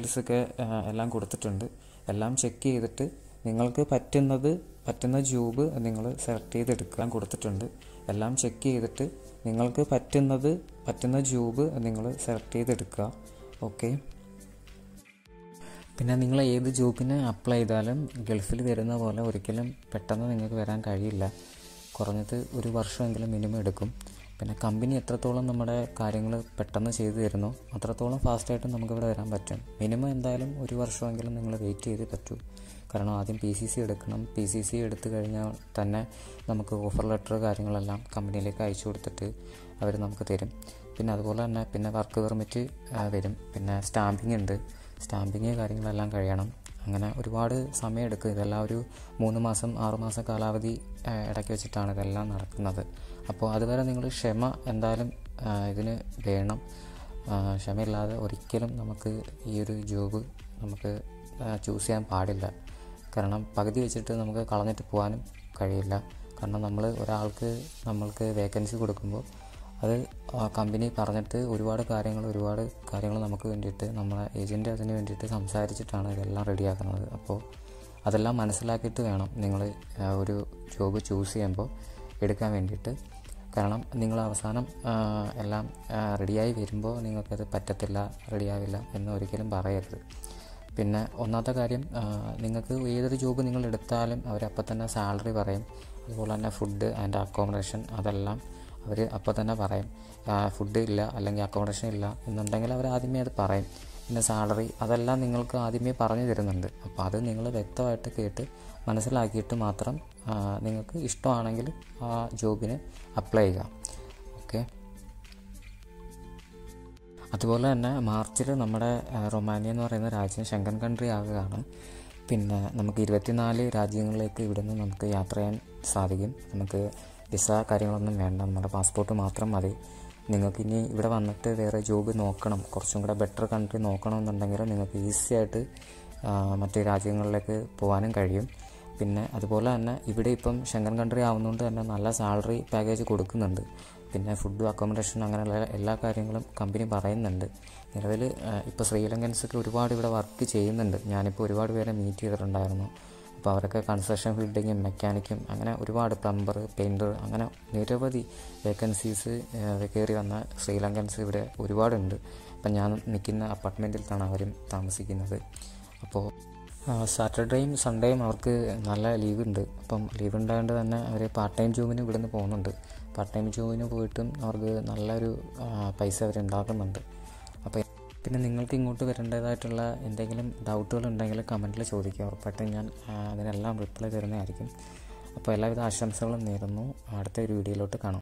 ഡീറ്റെയിൽസൊക്കെ എല്ലാം കൊടുത്തിട്ടുണ്ട് എല്ലാം ചെക്ക് ചെയ്തിട്ട് നിങ്ങൾക്ക് പറ്റുന്നത് പറ്റുന്ന ജോബ് നിങ്ങൾ സെലക്ട് ചെയ്തെടുക്കാൻ കൊടുത്തിട്ടുണ്ട് എല്ലാം ചെക്ക് ചെയ്തിട്ട് നിങ്ങൾക്ക് പറ്റുന്നത് പറ്റുന്ന ജോബ് നിങ്ങൾ സെലക്ട് ചെയ്തെടുക്കുക ഓക്കെ പിന്നെ നിങ്ങൾ ഏത് ജോബിന് അപ്ലൈ ചെയ്താലും ഗൾഫിൽ വരുന്ന പോലെ ഒരിക്കലും പെട്ടെന്ന് നിങ്ങൾക്ക് വരാൻ കഴിയില്ല കുറഞ്ഞത് ഒരു വർഷമെങ്കിലും മിനിമം എടുക്കും പിന്നെ കമ്പനി എത്രത്തോളം നമ്മുടെ കാര്യങ്ങൾ പെട്ടെന്ന് ചെയ്തു തരുന്നോ അത്രത്തോളം ഫാസ്റ്റായിട്ട് നമുക്കിവിടെ വരാൻ പറ്റും മിനിമം എന്തായാലും ഒരു വർഷമെങ്കിലും നിങ്ങൾ വെയിറ്റ് ചെയ്ത് പറ്റൂ കാരണം ആദ്യം പി സി സി എടുക്കണം പി സി സി എടുത്തു കഴിഞ്ഞാൽ തന്നെ നമുക്ക് ഓഫർ ലെറ്റർ കാര്യങ്ങളെല്ലാം കമ്പനിയിലേക്ക് അയച്ചു കൊടുത്തിട്ട് അവർ നമുക്ക് തരും പിന്നെ അതുപോലെ തന്നെ പിന്നെ വർക്ക് പെർമിറ്റ് വരും പിന്നെ സ്റ്റാമ്പിംഗ് ഉണ്ട് സ്റ്റാമ്പിങ് കാര്യങ്ങളെല്ലാം കഴിയണം അങ്ങനെ ഒരുപാട് സമയം എടുക്കും ഇതെല്ലാം ഒരു മൂന്ന് മാസം ആറ് മാസം കാലാവധി ഇടയ്ക്ക് വെച്ചിട്ടാണ് ഇതെല്ലാം നടക്കുന്നത് അപ്പോൾ അതുവരെ നിങ്ങൾ ക്ഷമ എന്തായാലും ഇതിന് വേണം ക്ഷമയില്ലാതെ ഒരിക്കലും നമുക്ക് ഈ ഒരു ജോബ് നമുക്ക് ചൂസ് ചെയ്യാൻ പാടില്ല കാരണം പകുതി വെച്ചിട്ട് നമുക്ക് കളഞ്ഞിട്ട് പോകാനും കഴിയില്ല കാരണം നമ്മൾ ഒരാൾക്ക് നമ്മൾക്ക് വേക്കൻസി കൊടുക്കുമ്പോൾ അത് കമ്പനി പറഞ്ഞിട്ട് ഒരുപാട് കാര്യങ്ങൾ ഒരുപാട് കാര്യങ്ങൾ നമുക്ക് വേണ്ടിയിട്ട് നമ്മളെ ഏജൻറ്റ് അതിന് വേണ്ടിയിട്ട് സംസാരിച്ചിട്ടാണ് ഇതെല്ലാം റെഡിയാക്കുന്നത് അപ്പോൾ അതെല്ലാം മനസ്സിലാക്കിയിട്ട് വേണം നിങ്ങൾ ഒരു ജോബ് ചൂസ് ചെയ്യുമ്പോൾ എടുക്കാൻ വേണ്ടിയിട്ട് കാരണം നിങ്ങൾ അവസാനം എല്ലാം റെഡിയായി വരുമ്പോൾ നിങ്ങൾക്കത് പറ്റത്തില്ല റെഡിയാവില്ല എന്ന് ഒരിക്കലും പറയരുത് പിന്നെ ഒന്നാമത്തെ കാര്യം നിങ്ങൾക്ക് ഏതൊരു ജോബ് നിങ്ങൾ എടുത്താലും അവരപ്പോൾ തന്നെ സാലറി പറയും അതുപോലെ തന്നെ ഫുഡ് ആൻഡ് അക്കോമഡേഷൻ അതെല്ലാം അവർ അപ്പോൾ തന്നെ പറയും ഫുഡ് ഇല്ല അല്ലെങ്കിൽ അക്കോമഡേഷൻ ഇല്ല എന്നുണ്ടെങ്കിൽ അവർ ആദ്യമേ അത് പറയും പിന്നെ സാലറി അതെല്ലാം നിങ്ങൾക്ക് ആദ്യമേ പറഞ്ഞു തരുന്നുണ്ട് അപ്പോൾ അത് നിങ്ങൾ വ്യക്തമായിട്ട് കേട്ട് മനസ്സിലാക്കിയിട്ട് മാത്രം നിങ്ങൾക്ക് ഇഷ്ടമാണെങ്കിൽ ആ ജോബിന് അപ്ലൈ ചെയ്യുക ഓക്കെ അതുപോലെ തന്നെ മാർച്ചിൽ നമ്മുടെ റൊമാനിയ എന്ന് പറയുന്ന രാജ്യം ശങ്കൻ കൺട്രി ആകുകയാണ് പിന്നെ നമുക്ക് ഇരുപത്തിനാല് രാജ്യങ്ങളിലേക്ക് ഇവിടുന്ന് നമുക്ക് യാത്ര ചെയ്യാൻ സാധിക്കും നമുക്ക് വിസ കാര്യങ്ങളൊന്നും വേണ്ട നമ്മുടെ പാസ്പോർട്ട് മാത്രം മതി നിങ്ങൾക്ക് ഇനി ഇവിടെ വന്നിട്ട് വേറെ ജോബ് നോക്കണം കുറച്ചും കൂടെ ബെറ്റർ കൺട്രി നോക്കണമെന്നുണ്ടെങ്കിൽ നിങ്ങൾക്ക് ഈസി ആയിട്ട് മറ്റു രാജ്യങ്ങളിലേക്ക് പോകാനും കഴിയും പിന്നെ അതുപോലെ തന്നെ ഇവിടെ ഇപ്പം ശങ്കൻ കൺട്രി ആവുന്നതുകൊണ്ട് തന്നെ നല്ല സാലറി പാക്കേജ് കൊടുക്കുന്നുണ്ട് പിന്നെ ഫുഡ് അക്കോമഡേഷൻ അങ്ങനെയുള്ള എല്ലാ കാര്യങ്ങളും കമ്പനി പറയുന്നുണ്ട് നിലവിൽ ഇപ്പോൾ ശ്രീലങ്കൻസൊക്കെ ഒരുപാട് ഇവിടെ വർക്ക് ചെയ്യുന്നുണ്ട് ഞാനിപ്പോൾ ഒരുപാട് പേരെ മീറ്റ് ചെയ്തിട്ടുണ്ടായിരുന്നു അപ്പോൾ അവരൊക്കെ കൺസ്ട്രക്ഷൻ ഫീൽഡിങ്ങും മെക്കാനിക്കും അങ്ങനെ ഒരുപാട് പ്ലംബർ പെയിൻറ്റർ അങ്ങനെ നിരവധി വേക്കൻസീസ് കയറി വന്ന ശ്രീലങ്കൻസ് ഇവിടെ ഒരുപാടുണ്ട് അപ്പം ഞാൻ നിൽക്കുന്ന അപ്പാർട്ട്മെൻറ്റിലാണ് അവരും താമസിക്കുന്നത് അപ്പോൾ സാറ്റർഡേയും സൺഡേയും അവർക്ക് നല്ല ലീവ് ഉണ്ട് അപ്പം ലീവ് ഉണ്ടായതുകൊണ്ട് തന്നെ അവർ പാർട്ട് ടൈം ജോബിന് ഇവിടുന്ന് പോകുന്നുണ്ട് പാർട്ട് ടൈം ജോബിന് പോയിട്ടും അവർക്ക് നല്ലൊരു പൈസ അവർ ഉണ്ടാക്കുന്നുണ്ട് അപ്പോൾ പിന്നെ നിങ്ങൾക്ക് ഇങ്ങോട്ട് വരേണ്ടതായിട്ടുള്ള എന്തെങ്കിലും ഡൗട്ടുകൾ ഉണ്ടെങ്കിൽ കമൻറ്റിൽ ചോദിക്കുക ഉറപ്പായിട്ടും ഞാൻ അതിനെല്ലാം റിപ്ലൈ തരുന്നതായിരിക്കും അപ്പോൾ എല്ലാവിധ ആശംസകളും നേരുന്നു അടുത്ത ഒരു വീഡിയോയിലോട്ട് കാണാം